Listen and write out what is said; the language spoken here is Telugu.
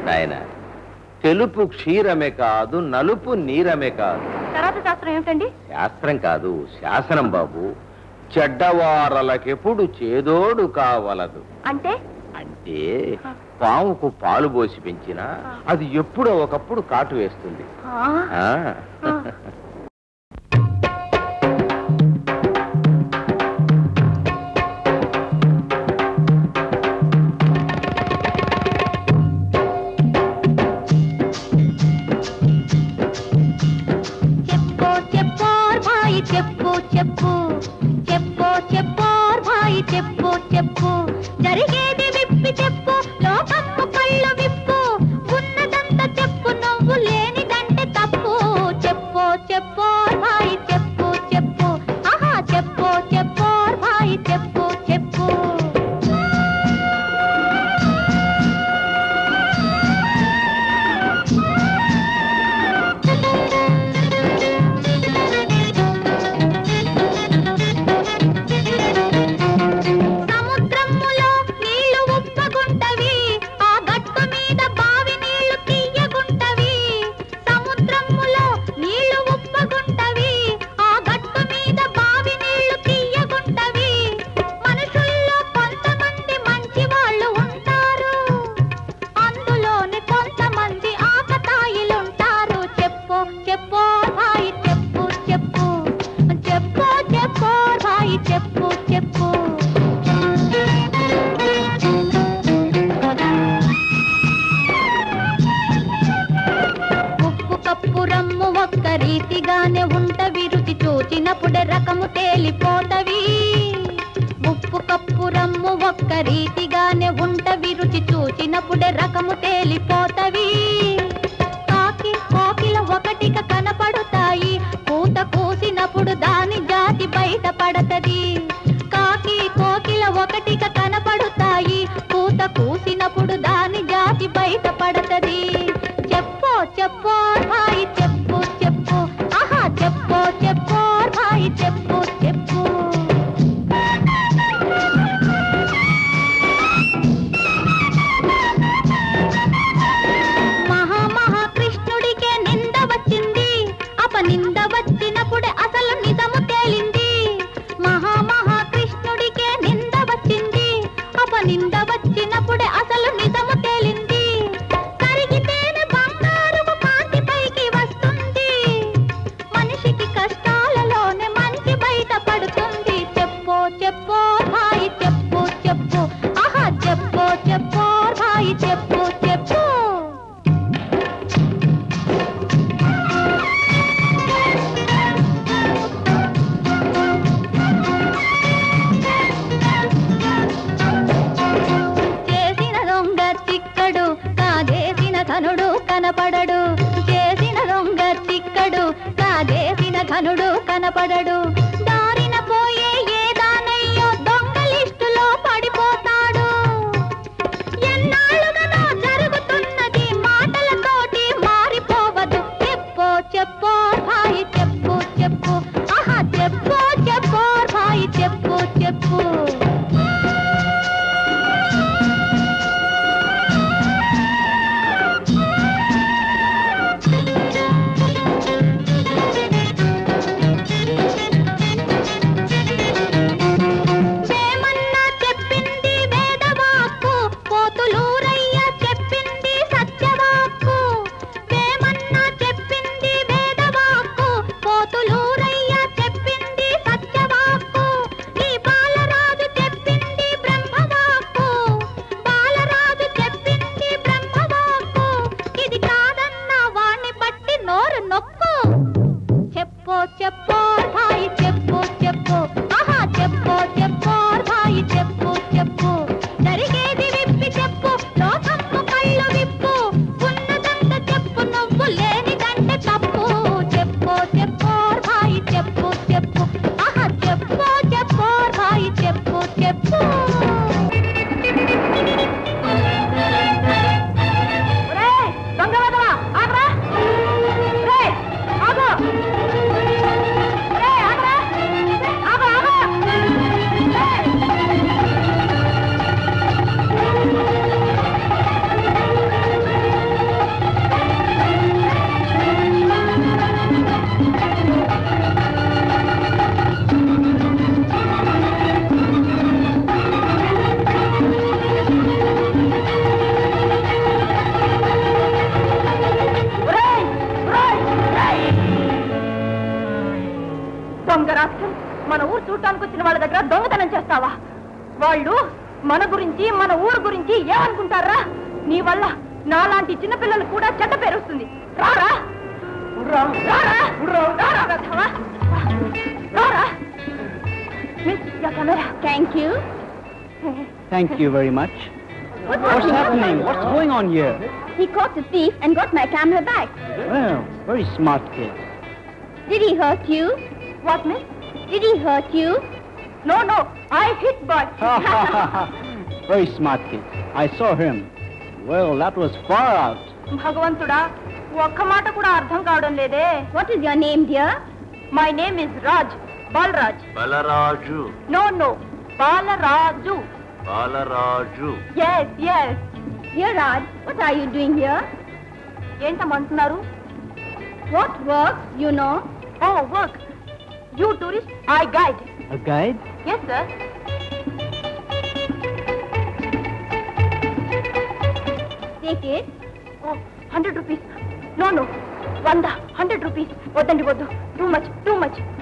నాయన తెలుపు క్షీరమే కాదు నలుపు నీరమే కాదు తర్వాత శాస్త్రం ఏమిటండి శాస్త్రం కాదు శాసనం బాబు చెడ్డవారలకెప్పుడు చేదోడు కావలదు అంటే అంటే పాముకు పాలు పోసి పెంచినా అది ఎప్పుడో ఒకప్పుడు కాటు వేస్తుంది ఆ, ఆ చెప్పో చెప్పోర్ భాయి చెప్పు చెప్పు చెప్పో చెప్పోర్ భాయి చెప్పు చెప్పు జరిగేది విప్పి చెప్పు లోకమ్ము కళ్ళు విప్పు ఉన్నదంతా చెప్పు నువ్వు లేనిదంటే తప్పు చెప్పో చెప్పోర్ భాయి చెప్పు చెప్పు ఆహా చెప్పో చెప్పోర్ భాయి చెప్పు చెప్పు సముద్రములో నీళ్లు ఉప్పగుంటవి ఆ గట్టు మీద బావి నీళ్లు తీయగుంటవి సముద్రములో నీళ్లు ఉప్పగుంటవి ఆ గట్టు మీద బావి నీళ్లు తీయగుంటవి మనుషుల్లో కొంతమంది మంచి వాళ్ళు ఉంటారు అందులోని కొంతమంది ఆకతాయిలుంటారు చెప్పు చెప్పు భాయి చెప్పు చెప్పు చెప్పు చెప్పు భాయి చెప్పు చెప్పు ఉప్పు కప్పు రమ్ము ఒక్క రీతిగానే ఉంటవి రుచి చూచినప్పుడే రకము తేలిపోతవి ఉప్పు కప్పు రమ్ము ఒక్క రీతిగానే ఉంటవి రుచి చూచినప్పుడే రకము తేలిపోతవి కాకి కోకిల ఒకటిగా కనపడుతాయి పూత కూసినప్పుడు దాని జాతి బయట పడతది కాకి కోకిల ఒకటిగా కనపడుతాయి పూత కూసినప్పుడు దాని జాతి బయట పడతది చెప్పో చెప్పో భాయి చెప్పు చెప్పు ఆహా చెప్పో చెప్పో భాయి చెప్పు చెప్పు మహా మహా కృష్ణుడికే నింద వచ్చింది అపనింద వచ్చినప్పుడే అసలు నిజము తేలింది మహా మహా కృష్ణుడికే నింద వచ్చింది అపనింద వచ్చినప్పుడే అసలు నిజము తేలింది కరిగితేనే బంగారము కాంతి పైకి వస్తుంది మనిషికి కష్టాలలోనే మంచి బయట పడుతుంది చెప్పో చెప్పో భాయి చెప్పు చెప్పు ఆహా చెప్పో చెప్పో భాయి చెప్పు చెప్పు చేసిన దొంగ చిక్కడు కాదేసిన ధనుడు కనపడడు చేసిన దొంగ చిక్కడు కాదేసిన ధనుడు కనపడడు దారిన పోయే ఏ దానయ్యో దొంగ లిస్టులో పడిపోతాడు ఎన్నాళ్ళుగానో జరుగుతున్నది మాటలతోటి మారిపోవదు చెప్పో చెప్పో భాయి చెప్పు చెప్పు ఆహా చెప్పో చెప్పో భాయి చెప్పు చెప్పు అంటావా వాళ్ళు మన గురించి మన ఊరు గురించి ఏమనుకుంటారా నీ వల్ల నాలాంటి చిన్నపిల్లలు కూడా చెడ్డ పేరు వస్తుంది రారా రారా రారా వెధవా. రారా miss ya camera thank you Thank you very much. What's happening? What's going on here? He caught the thief and got my camera back. Well, very smart kid. Did he hurt you? What, miss? Did he hurt you? No, no. I hit boy. very smart kid. I saw him. Well, that was far out. భగవంతుడా ఒక్క మాట కూడా అర్థం కావడం లేదే what is your name dear my name is Raj Balaraj Balaraju no no Balaraju Balaraju yes yes dear Raj what are you doing here ఏంటమంటున్నారు what work you no oh work you tourist I guide A guide? Yes sir take it oh hundred rupees no no వంద హండ్రెడ్ రూపీస్ వద్దండి వద్దు టూ మచ్ టూ మచ్